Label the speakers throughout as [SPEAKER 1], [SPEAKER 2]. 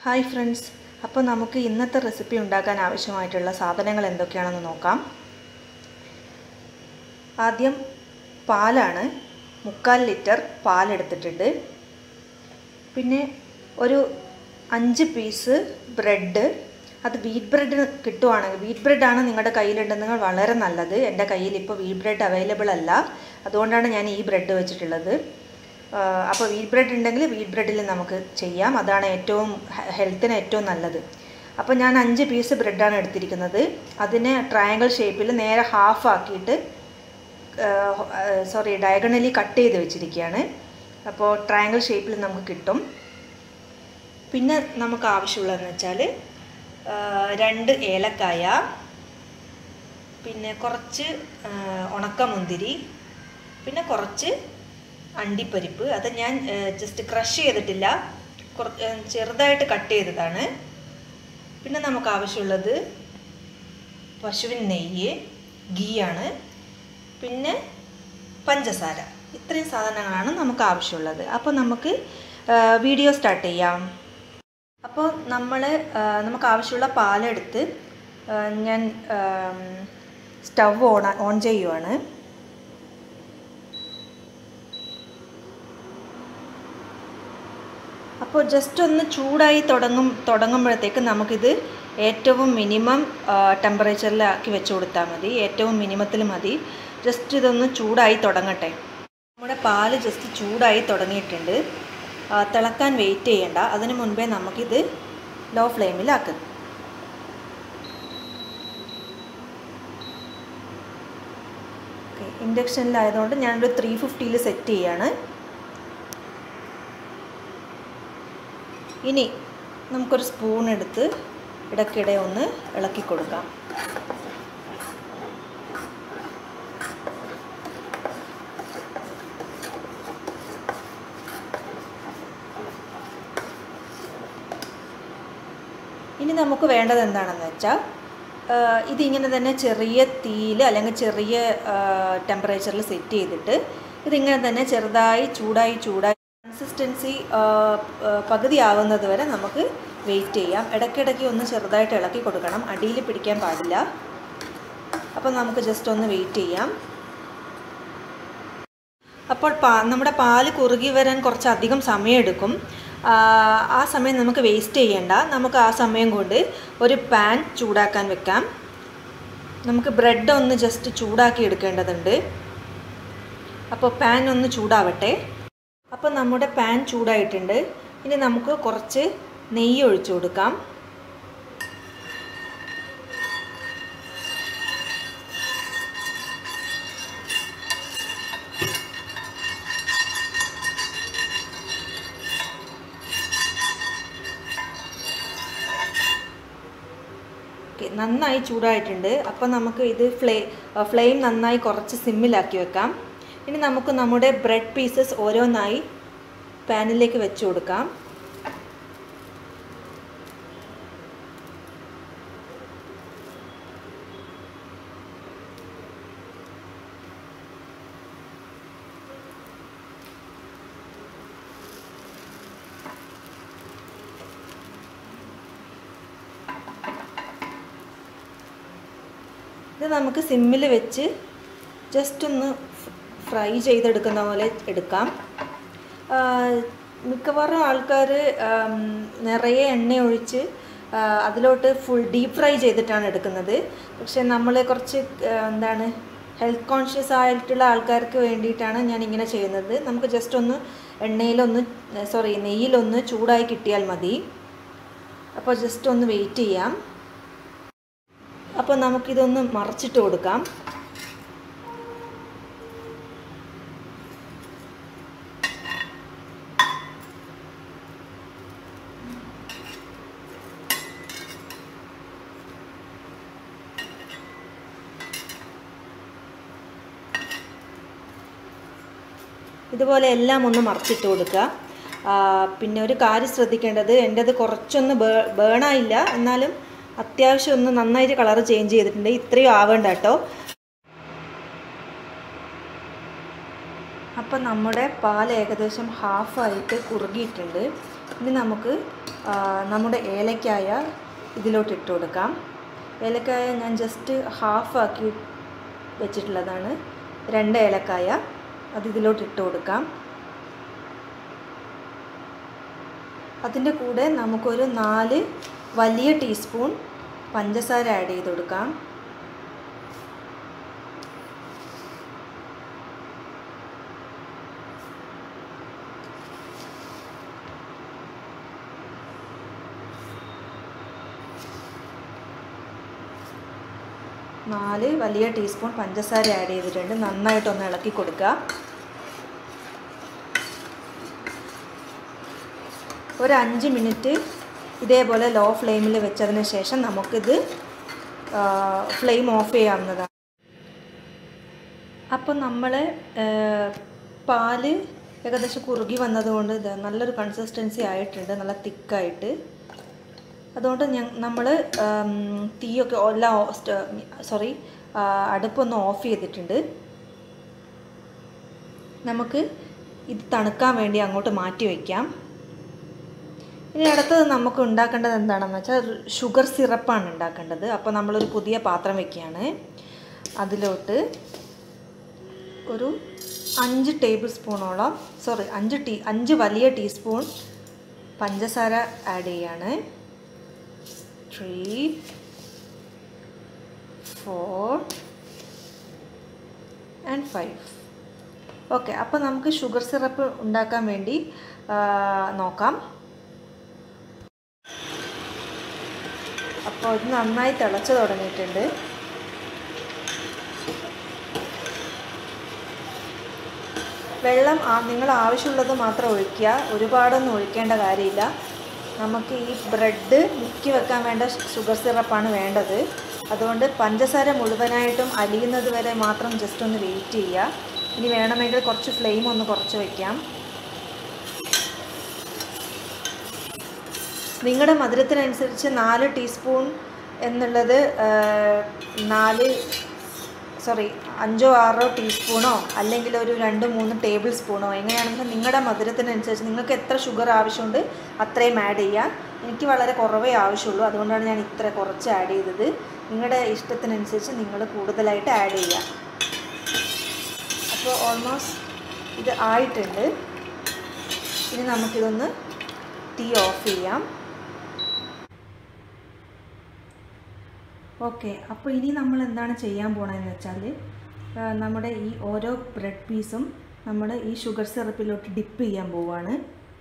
[SPEAKER 1] hi friends അപ്പോൾ നമുക്ക് ഇന്നത്തെ റെസിപ്പി ഉണ്ടാക്കാൻ ആവശ്യമായിട്ടുള്ള സാധനങ്ങൾ എന്തൊക്കെയാണെന്ന് നോക്കാം ആദ്യം പാലാണ് മുക്കാൽ ലിറ്റർ പാലെടുത്തിട്ടുണ്ട് പിന്നെ ഒരു അഞ്ച് പീസ് ബ്രെഡ് അത് വീറ്റ് ബ്രെഡ് കിട്ടുവാണെങ്കിൽ വീറ്റ് ബ്രെഡാണ് നിങ്ങളുടെ കയ്യിലുണ്ടെങ്കിൽ വളരെ നല്ലത് എൻ്റെ കയ്യിൽ ഇപ്പോൾ വീറ്റ് ബ്രെഡ് അവൈലബിൾ അല്ല അതുകൊണ്ടാണ് ഞാൻ ഈ ബ്രെഡ് വെച്ചിട്ടുള്ളത് അപ്പോൾ വീറ്റ് ബ്രെഡ് ഉണ്ടെങ്കിൽ വീറ്റ് ബ്രെഡിൽ നമുക്ക് ചെയ്യാം അതാണ് ഏറ്റവും ഹെൽത്തിന് ഏറ്റവും നല്ലത് അപ്പോൾ ഞാൻ അഞ്ച് പീസ് ബ്രെഡാണ് എടുത്തിരിക്കുന്നത് അതിനെ ട്രയാങ്കിൾ ഷേപ്പിൽ നേരെ ഹാഫ് ആക്കിയിട്ട് സോറി ഡയഗണലി കട്ട് ചെയ്ത് വെച്ചിരിക്കുകയാണ് അപ്പോൾ ട്രയാങ്കിൾ ഷേപ്പിൽ നമുക്ക് കിട്ടും പിന്നെ നമുക്ക് ആവശ്യമുള്ളതെന്ന് വെച്ചാൽ രണ്ട് ഏലക്കായ പിന്നെ കുറച്ച് ഉണക്കമുന്തിരി പിന്നെ കുറച്ച് അണ്ടിപ്പരിപ്പ് അത് ഞാൻ ജസ്റ്റ് ക്രഷ് ചെയ്തിട്ടില്ല ചെറുതായിട്ട് കട്ട് ചെയ്തതാണ് പിന്നെ നമുക്ക് ആവശ്യമുള്ളത് പശുവിൻ നെയ്യ് ഗീയാണ് പിന്നെ പഞ്ചസാര ഇത്രയും സാധനങ്ങളാണ് നമുക്ക് ആവശ്യമുള്ളത് അപ്പോൾ നമുക്ക് വീഡിയോ സ്റ്റാർട്ട് ചെയ്യാം അപ്പോൾ നമ്മൾ നമുക്ക് ആവശ്യമുള്ള പാലെടുത്ത് ഞാൻ സ്റ്റവ് ഓൺ ഓൺ ചെയ്യുവാണ് അപ്പോൾ ജസ്റ്റ് ഒന്ന് ചൂടായി തുടങ്ങും തുടങ്ങുമ്പോഴത്തേക്ക് നമുക്കിത് ഏറ്റവും മിനിമം ടെമ്പറേച്ചറിലാക്കി വെച്ച് കൊടുത്താൽ മതി ഏറ്റവും മിനിമത്തിൽ മതി ജസ്റ്റ് ഇതൊന്ന് ചൂടായി തുടങ്ങട്ടെ നമ്മുടെ പാല് ജസ്റ്റ് ചൂടായി തുടങ്ങിയിട്ടുണ്ട് തിളക്കാൻ വെയിറ്റ് ചെയ്യണ്ട അതിന് മുൻപേ നമുക്കിത് ലോ ഫ്ലെയിമിലാക്കുക ഓക്കെ ഇൻഡക്ഷനിലായതുകൊണ്ട് ഞാനൊരു ത്രീ ഫിഫ്റ്റിയിൽ സെറ്റ് ചെയ്യാണ് ഇനി നമുക്കൊരു സ്പൂൺ എടുത്ത് ഇടയ്ക്കിടെ ഒന്ന് ഇളക്കി കൊടുക്കാം ഇനി നമുക്ക് വേണ്ടത് എന്താണെന്ന് വെച്ചാൽ ഇതിങ്ങനെ തന്നെ ചെറിയ തീയിൽ അല്ലെങ്കിൽ ചെറിയ ടെമ്പറേച്ചറിൽ സെറ്റ് ചെയ്തിട്ട് ഇതിങ്ങനെ തന്നെ ചെറുതായി ചൂടായി ചൂടായി കൺസിസ്റ്റൻസി പകുതി ആവുന്നത് വരെ നമുക്ക് വെയിറ്റ് ചെയ്യാം ഇടയ്ക്കിടയ്ക്ക് ഒന്ന് ചെറുതായിട്ട് ഇളക്കി കൊടുക്കണം അടിയിൽ പിടിക്കാൻ പാടില്ല അപ്പോൾ നമുക്ക് ജസ്റ്റ് ഒന്ന് വെയിറ്റ് ചെയ്യാം അപ്പോൾ പാ നമ്മുടെ പാല് കുറുകി വരാൻ കുറച്ചധികം സമയമെടുക്കും ആ സമയം നമുക്ക് വേസ്റ്റ് ചെയ്യേണ്ട നമുക്ക് ആ സമയം കൊണ്ട് ഒരു പാൻ ചൂടാക്കാൻ വെക്കാം നമുക്ക് ബ്രെഡ് ഒന്ന് ജസ്റ്റ് ചൂടാക്കി എടുക്കേണ്ടതുണ്ട് അപ്പോൾ പാൻ ഒന്ന് ചൂടാവട്ടെ അപ്പോൾ നമ്മുടെ പാൻ ചൂടായിട്ടുണ്ട് ഇനി നമുക്ക് കുറച്ച് നെയ്യ് ഒഴിച്ചു കൊടുക്കാം ഓക്കെ നന്നായി ചൂടായിട്ടുണ്ട് അപ്പോൾ നമുക്ക് ഇത് ഫ്ലേ ഫ്ലെയിം നന്നായി കുറച്ച് സിമ്മിലാക്കി വെക്കാം ഇനി നമുക്ക് നമ്മുടെ ബ്രെഡ് പീസസ് ഓരോന്നായി പാനിലേക്ക് വെച്ച് കൊടുക്കാം ഇത് നമുക്ക് സിമ്മിൽ വെച്ച് ജസ്റ്റ് ഒന്ന് ഫ്രൈ ചെയ്തെടുക്കുന്ന പോലെ എടുക്കാം മിക്കവാറും ആൾക്കാർ നിറയെ എണ്ണ ഒഴിച്ച് അതിലോട്ട് ഫുൾ ഡീപ്പ് ഫ്രൈ ചെയ്തിട്ടാണ് എടുക്കുന്നത് പക്ഷെ നമ്മൾ കുറച്ച് എന്താണ് ഹെൽത്ത് കോൺഷ്യസ് ആയിട്ടുള്ള ആൾക്കാർക്ക് വേണ്ടിയിട്ടാണ് ഞാൻ ഇങ്ങനെ ചെയ്യുന്നത് നമുക്ക് ജസ്റ്റ് ഒന്ന് എണ്ണയിലൊന്ന് സോറി നെയ്യിലൊന്ന് ചൂടായി കിട്ടിയാൽ മതി അപ്പോൾ ജസ്റ്റ് ഒന്ന് വെയിറ്റ് ചെയ്യാം അപ്പോൾ നമുക്കിതൊന്ന് മറച്ചിട്ട് കൊടുക്കാം ഇതുപോലെ എല്ലാം ഒന്ന് മറച്ചിട്ട് കൊടുക്കുക പിന്നെ ഒരു കാര്യം ശ്രദ്ധിക്കേണ്ടത് എൻ്റേത് കുറച്ചൊന്ന് ബേ ബേണായില്ല എന്നാലും അത്യാവശ്യം ഒന്ന് നന്നായിട്ട് കളർ ചേഞ്ച് ചെയ്തിട്ടുണ്ട് ഇത്രയും ആവേണ്ട കേട്ടോ അപ്പം നമ്മുടെ പാൽ ഏകദേശം ഹാഫായിട്ട് കുറുകിയിട്ടുണ്ട് ഇനി നമുക്ക് ആ, നമ്മുടെ ഏലക്കായ ഇതിലോട്ട് ഇട്ട് കൊടുക്കാം ഏലക്കായ ഞാൻ ജസ്റ്റ് ഹാഫ് ആക്കി വെച്ചിട്ടുള്ളതാണ് രണ്ട് ഏലക്കായ അത് ഇതിലോട്ട് ഇട്ട് കൊടുക്കാം അതിൻ്റെ കൂടെ നമുക്കൊരു നാല് വലിയ ടീസ്പൂൺ പഞ്ചസാര ആഡ് ചെയ്ത് കൊടുക്കാം നാല് വലിയ ടീസ്പൂൺ പഞ്ചസാര ആഡ് ചെയ്തിട്ടുണ്ട് നന്നായിട്ടൊന്ന് ഇളക്കി കൊടുക്കുക ഒരു അഞ്ച് മിനിറ്റ് ഇതേപോലെ ലോ ഫ്ലെയിമിൽ വെച്ചതിന് ശേഷം നമുക്കിത് ഫ്ലെയിം ഓഫ് ചെയ്യാവുന്നതാണ് അപ്പോൾ നമ്മൾ പാല് ഏകദേശം കുറുകി വന്നതുകൊണ്ട് ഇത് നല്ലൊരു കൺസിസ്റ്റൻസി ആയിട്ടുണ്ട് നല്ല തിക്കായിട്ട് അതുകൊണ്ട് ഞ നമ്മൾ തീയൊക്കെ എല്ലാം സോറി അടുപ്പൊന്ന് ഓഫ് ചെയ്തിട്ടുണ്ട് നമുക്ക് ഇത് തണുക്കാൻ വേണ്ടി അങ്ങോട്ട് മാറ്റി വയ്ക്കാം ഇനി അടുത്തത് നമുക്ക് ഉണ്ടാക്കേണ്ടത് എന്താണെന്ന് വെച്ചാൽ ഷുഗർ സിറപ്പാണ് ഉണ്ടാക്കേണ്ടത് അപ്പോൾ നമ്മളൊരു പുതിയ പാത്രം വെക്കുകയാണ് അതിലോട്ട് ഒരു അഞ്ച് ടേബിൾ സ്പൂണോളം സോറി അഞ്ച് ടീ അഞ്ച് വലിയ ടീസ്പൂൺ പഞ്ചസാര ആഡ് ചെയ്യാണ് three four and five okay അപ്പോൾ നമുക്ക് ഷുഗർ സിറപ്പ് ഉണ്ടാക്കാൻ വേണ്ടി ആ, നോക്കാം അപ്പോൾ ഇത് നന്നായി തിളച്ച് തുടങ്ങിയിട്ടുണ്ട് വെള്ളം ആ നിങ്ങൾ ആവശ്യമുള്ളത് മാത്രം ഒഴിക്കുക ഒരുപാടൊന്നും ഒഴിക്കേണ്ട കാര്യമില്ല നമുക്ക് ഈ ബ്രെഡ് മുക്കി വെക്കാൻ വേണ്ട ഷുഗർ സിറപ്പാണ് വേണ്ടത് അതുകൊണ്ട് പഞ്ചസാര മുഴുവനായിട്ടും അലിയുന്നത് വരെ മാത്രം ജസ്റ്റ് ഒന്ന് വെയിറ്റ് ചെയ്യുക ഇനി വേണമെങ്കിൽ കുറച്ച് ഫ്ലെയിം ഒന്ന് കുറച്ച് വയ്ക്കാം നിങ്ങളുടെ മധുരത്തിനനുസരിച്ച് നാല് ടീസ്പൂൺ എന്നുള്ളത് ആ, നാല് സോറി അഞ്ചോ ആറോ ടീസ്പൂണോ അല്ലെങ്കിൽ ഒരു രണ്ട് മൂന്ന് ടേബിൾ സ്പൂണോ എങ്ങനെയാണെന്ന് നിങ്ങളുടെ മധുരത്തിനനുസരിച്ച് നിങ്ങൾക്ക് എത്ര ഷുഗർ ആവശ്യമുണ്ട് അത്രയും ആഡ് ചെയ്യുക എനിക്ക് വളരെ കുറവേ ആവശ്യമുള്ളൂ അതുകൊണ്ടാണ് ഞാൻ ഇത്ര കുറച്ച് ആഡ് ചെയ്തത് നിങ്ങളുടെ ഇഷ്ടത്തിനനുസരിച്ച് നിങ്ങൾ കൂടുതലായിട്ട് ആഡ് ചെയ്യുക അപ്പോൾ ഓൾമോസ്റ്റ് ഇത് ആയിട്ടുണ്ട് ഇനി നമുക്കിതൊന്ന് തീ ഓഫ് ചെയ്യാം ഓക്കെ അപ്പോൾ ഇനി നമ്മൾ എന്താണ് ചെയ്യാൻ പോണതെന്ന് വെച്ചാൽ ആ, നമ്മുടെ ഈ ഓരോ ബ്രെഡ് പീസും നമ്മൾ ഈ ഷുഗർ സിറപ്പിലോട്ട് ഡിപ്പ് ചെയ്യാൻ പോവാണ്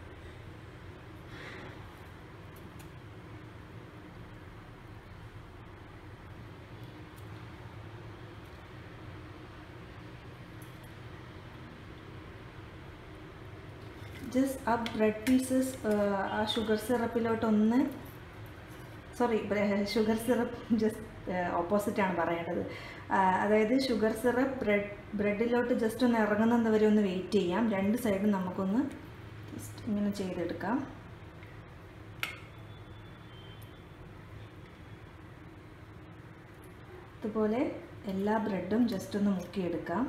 [SPEAKER 1] ജസ്റ്റ് ആ ബ്രെഡ് പീസസ് ആ ഷുഗർ സിറപ്പിലോട്ടൊന്ന് സോറി ഷുഗർ സിറപ്പ് ജസ്റ്റ് ഓപ്പോസിറ്റാണ് പറയേണ്ടത് ആ, അതായത് ഷുഗർ സിറപ്പ് ബ്രെഡ് ബ്രെഡിലോട്ട് ജസ്റ്റ് ഒന്ന് ഇറങ്ങുന്നത് വരെ ഒന്ന് വെയിറ്റ് ചെയ്യാം രണ്ട് സൈഡും നമുക്കൊന്ന് ജസ്റ്റ് ഇങ്ങനെ ചെയ്തെടുക്കാം ഇതുപോലെ എല്ലാ ബ്രെഡും ജസ്റ്റ് ഒന്ന് മുക്കിയെടുക്കാം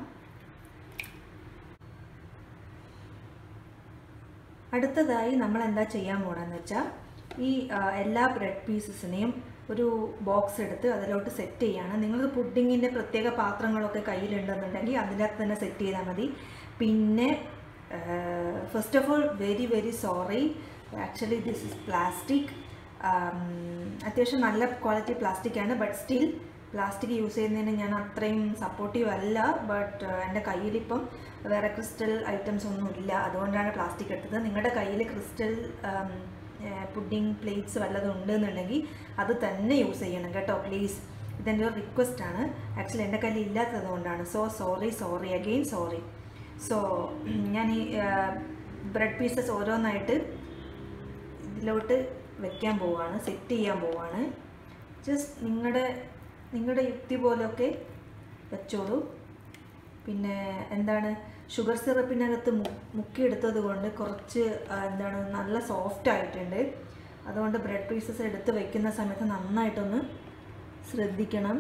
[SPEAKER 1] അടുത്തതായി നമ്മൾ എന്താ ചെയ്യാൻ പോകണമെന്ന് വെച്ചാൽ ഈ ആ, എല്ലാ ബ്രെഡ് പീസസിനെയും ഒരു ബോക്സ് എടുത്ത് അതിലോട്ട് സെറ്റ് ചെയ്യാണ് നിങ്ങൾക്ക് പുഡിങ്ങിൻ്റെ പ്രത്യേക പാത്രങ്ങളൊക്കെ കയ്യിലുണ്ടെന്നുണ്ടെങ്കിൽ അതിനകത്ത് തന്നെ സെറ്റ് ചെയ്താൽ മതി പിന്നെ first of all very very sorry actually this is plastic അത്യാവശ്യം നല്ല ക്വാളിറ്റി പ്ലാസ്റ്റിക് ആണ് ബട്ട് സ്റ്റിൽ പ്ലാസ്റ്റിക് യൂസ് ചെയ്യുന്നതിന് ഞാൻ അത്രയും സപ്പോർട്ടീവ് അല്ല ബട്ട് എൻ്റെ കയ്യിലിപ്പം വേറെ ക്രിസ്റ്റൽ ഐറ്റംസ് ഒന്നും ഇല്ല അതുകൊണ്ടാണ് പ്ലാസ്റ്റിക് എടുത്തത് നിങ്ങളുടെ കയ്യിൽ ക്രിസ്റ്റൽ പുഡിംഗ് പ്ലേറ്റ്സ് വല്ലതും ഉണ്ടെന്നുണ്ടെങ്കിൽ അത് തന്നെ യൂസ് ചെയ്യണം കേട്ടോ പ്ലീസ് ഇതെൻ്റെ ഒരു റിക്വസ്റ്റ് ആണ് ആക്ച്വലി എൻ്റെ കയ്യിൽ ഇല്ലാത്തത് കൊണ്ടാണ് so sorry sorry again sorry so ഞാൻ ഈ ബ്രെഡ് പീസസ് ഓരോന്നായിട്ട് ഇതിലോട്ട് വെക്കാൻ പോവാണ് സെറ്റ് ചെയ്യാൻ പോവാണ് ജസ്റ്റ് നിങ്ങളുടെ നിങ്ങളുടെ യുക്തി പോലെയൊക്കെ വെച്ചോളൂ പിന്നെ എന്താണ് ഷുഗർ സിറപ്പിനകത്ത് മു മുക്കിയെടുത്തത് കൊണ്ട് കുറച്ച് ആ, എന്താണ് നല്ല സോഫ്റ്റ് ആയിട്ടുണ്ട് അതുകൊണ്ട് ബ്രെഡ് പീസസ് എടുത്ത് വെക്കുന്ന സമയത്ത് നന്നായിട്ടൊന്ന് ശ്രദ്ധിക്കണം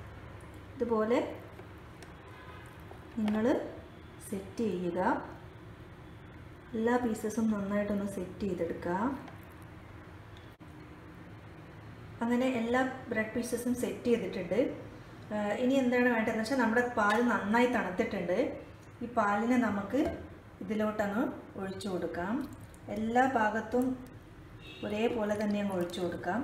[SPEAKER 1] ഇതുപോലെ നിങ്ങൾ സെറ്റ് ചെയ്യുക എല്ലാ പീസസും നന്നായിട്ടൊന്ന് സെറ്റ് ചെയ്തെടുക്കാം അങ്ങനെ എല്ലാ ബ്രെഡ് പീസസും സെറ്റ് ചെയ്തിട്ടുണ്ട് ആ, ഇനി എന്താണ് വേണ്ടതെന്ന് വെച്ചാൽ നമ്മുടെ പാൽ നന്നായി തണുത്തിട്ടുണ്ട് ഈ പാലിനെ നമുക്ക് ഇതിലോട്ടങ്ങ് ഒഴിച്ചു കൊടുക്കാം എല്ലാ ഭാഗത്തും ഒരേപോലെ തന്നെ അങ്ങ് ഒഴിച്ചു കൊടുക്കാം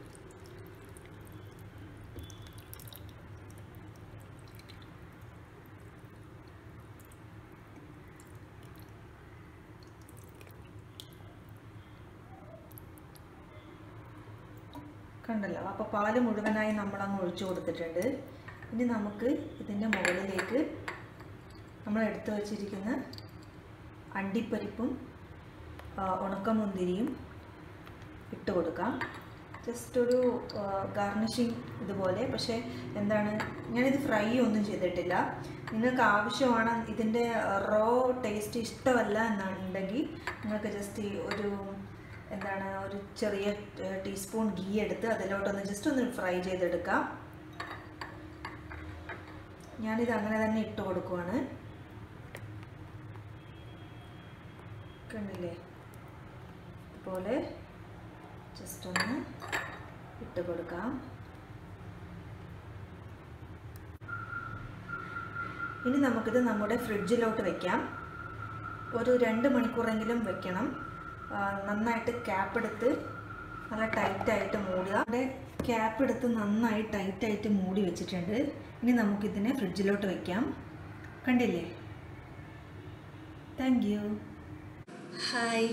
[SPEAKER 1] കണ്ടല്ലോ അപ്പോൾ പാല് മുഴുവനായി നമ്മളങ്ങ് ഒഴിച്ചു കൊടുത്തിട്ടുണ്ട് ഇനി നമുക്ക് ഇതിൻ്റെ മുകളിലേക്ക് നമ്മൾ എടുത്തു വച്ചിരിക്കുന്ന അണ്ടിപ്പരിപ്പും ആ, ഉണക്കമുന്തിരിയും ഇട്ട് കൊടുക്കാം ജസ്റ്റ് ഒരു ഗാർണിഷിങ് ഇതുപോലെ പക്ഷേ എന്താണ് ഞാനിത് ഫ്രൈ ഒന്നും ചെയ്തിട്ടില്ല നിങ്ങൾക്ക് ആവശ്യമാണ് ഇതിൻ്റെ റോ ടേസ്റ്റ് ഇഷ്ടമല്ല എന്നുണ്ടെങ്കിൽ നിങ്ങൾക്ക് ജസ്റ്റ് ഈ ഒരു എന്താണ് ഒരു ചെറിയ ടീസ്പൂൺ ഗീ എടുത്ത് അതിലോട്ടൊന്ന് ജസ്റ്റ് ഒന്ന് ഫ്രൈ ചെയ്തെടുക്കാം ഞാനിത് അങ്ങനെ തന്നെ ഇട്ട് കൊടുക്കുവാണ് കണ്ടില്ലേ ഇതുപോലെ ജസ്റ്റ് ഒന്ന് ഇട്ട് കൊടുക്കാം ഇനി നമുക്കിത് നമ്മുടെ ഫ്രിഡ്ജിലോട്ട് വെക്കാം ഒരു രണ്ട് മണിക്കൂറെങ്കിലും വെക്കണം ആ, നന്നായിട്ട് ക്യാപ്പ് എടുത്ത് നല്ല ടൈറ്റായിട്ട് മൂടുക അവിടെ ക്യാപ്പ് എടുത്ത് നന്നായി ടൈറ്റായിട്ട് മൂടി വെച്ചിട്ടുണ്ട് ഇനി നമുക്കിതിനെ ഫ്രിഡ്ജിലോട്ട് വെക്കാം കണ്ടില്ലേ താങ്ക് യു
[SPEAKER 2] ഹായ്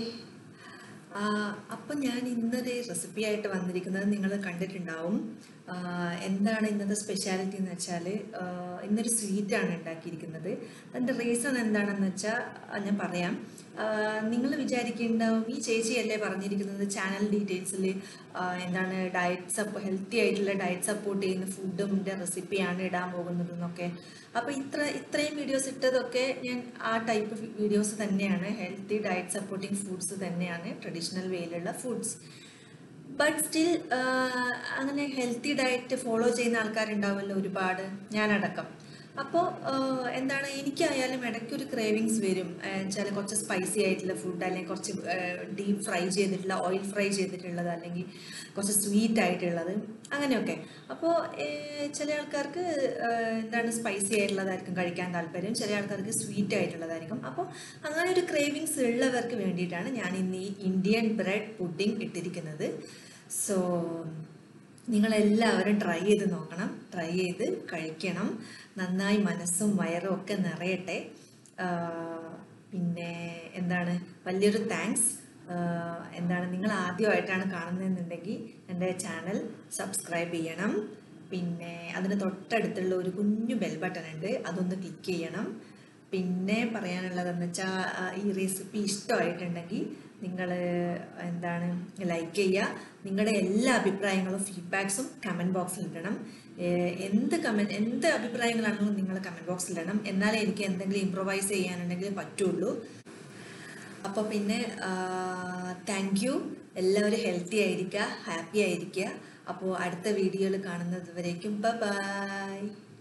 [SPEAKER 2] അപ്പം ഞാൻ ഇന്നൊരു റെസിപ്പി ആയിട്ട് വന്നിരിക്കുന്നത് നിങ്ങൾ കണ്ടിട്ടുണ്ടാവും ആ, എന്താണ് ഇന്നത്തെ സ്പെഷ്യാലിറ്റി എന്ന് വെച്ചാൽ ഇന്നൊരു സ്വീറ്റാണ് ഉണ്ടാക്കിയിരിക്കുന്നത് അതിൻ്റെ റീസൺ എന്താണെന്ന് വെച്ചാൽ ഞാൻ പറയാം നിങ്ങൾ വിചാരിക്കുന്നുണ്ടാവും ഈ ചേച്ചിയല്ലേ പറഞ്ഞിരിക്കുന്നത് ചാനൽ ഡീറ്റെയിൽസിൽ എന്താണ് ഡയറ്റ് സപ്പോ ഹെൽത്തി ആയിട്ടുള്ള ഡയറ്റ് സപ്പോർട്ട് ചെയ്യുന്ന ഫുഡിൻ്റെ റെസിപ്പിയാണ് ഇടാൻ പോകുന്നത് എന്നൊക്കെ അപ്പോൾ ഇത്ര ഇത്രയും വീഡിയോസ് ഇട്ടതൊക്കെ ഞാൻ ആ ടൈപ്പ് വീഡിയോസ് തന്നെയാണ് ഹെൽത്തി ഡയറ്റ് സപ്പോർട്ടിങ് ഫുഡ്സ് തന്നെയാണ് ട്രഡീഷണൽ വേയിലുള്ള ഫുഡ്സ് ബട്ട് സ്റ്റിൽ അങ്ങനെ ഹെൽത്തി ഡയറ്റ് ഫോളോ ചെയ്യുന്ന ആൾക്കാരുണ്ടാവുമല്ലോ ഒരുപാട് ഞാനടക്കം അപ്പോൾ എന്താണ് എനിക്കായാലും ഇടയ്ക്കൊരു ക്രേവിങ്സ് വരും ചില കുറച്ച് സ്പൈസി ആയിട്ടുള്ള ഫുഡ് അല്ലെങ്കിൽ കുറച്ച് ഡീപ്പ് ഫ്രൈ ചെയ്തിട്ടുള്ള ഓയിൽ ഫ്രൈ ചെയ്തിട്ടുള്ളത് അല്ലെങ്കിൽ കുറച്ച് സ്വീറ്റ് ആയിട്ടുള്ളത് അങ്ങനെയൊക്കെ അപ്പോൾ ചില ആൾക്കാർക്ക് ഏഹ്, എന്താണ് സ്പൈസി ആയിട്ടുള്ളതായിരിക്കും കഴിക്കാൻ താല്പര്യം ചില ആൾക്കാർക്ക് സ്വീറ്റ് ആയിട്ടുള്ളതായിരിക്കും അപ്പോൾ അങ്ങനെ ഒരു ക്രേവിങ്സ് ഉള്ളവർക്ക് വേണ്ടിയിട്ടാണ് ഞാൻ ഇന്ന് ഈ ഇന്ത്യൻ ബ്രെഡ് പുഡിംഗ് ഇട്ടിരിക്കുന്നത് സോ നിങ്ങളെല്ലാവരും ട്രൈ ചെയ്ത് നോക്കണം ട്രൈ ചെയ്ത് കഴിക്കണം നന്നായി മനസ്സും വയറും ഒക്കെ നിറയട്ടെ ആഹ് പിന്നെ എന്താണ് വലിയൊരു താങ്ക്സ് എന്താണ് നിങ്ങൾ ആദ്യമായിട്ടാണ് കാണുന്നതെന്നുണ്ടെങ്കിൽ എൻ്റെ ചാനൽ സബ്സ്ക്രൈബ് ചെയ്യണം പിന്നെ അതിന് തൊട്ടടുത്തുള്ള ഒരു കുഞ്ഞു ബെൽ ബട്ടൺ ഉണ്ട് അതൊന്ന് ക്ലിക്ക് ചെയ്യണം പിന്നെ പറയാനുള്ളതെന്ന് വെച്ചാൽ ഈ റെസിപ്പി ഇഷ്ടമായിട്ടുണ്ടെങ്കിൽ നിങ്ങൾ എന്താണ് ലൈക്ക് ചെയ്യുക നിങ്ങളുടെ എല്ലാ അഭിപ്രായങ്ങളും ഫീഡ്ബാക്സും കമൻറ്റ് ബോക്സിൽ ഇടണം ഏഹ് എന്ത് കമൻറ്റ് എന്ത് അഭിപ്രായങ്ങളാണെങ്കിലും നിങ്ങൾ കമൻറ്റ് ബോക്സിൽ ഇടണം എന്നാലേ എനിക്ക് എന്തെങ്കിലും ഇമ്പ്രൊവൈസ് ചെയ്യാനുണ്ടെങ്കിൽ പറ്റുള്ളൂ അപ്പോൾ പിന്നെ താങ്ക് യു എല്ലാവരും ഹെൽത്തി ആയിരിക്കുക ഹാപ്പി ആയിരിക്കുക അപ്പോൾ അടുത്ത വീഡിയോയിൽ കാണുന്നത് വരേക്കും ബൈ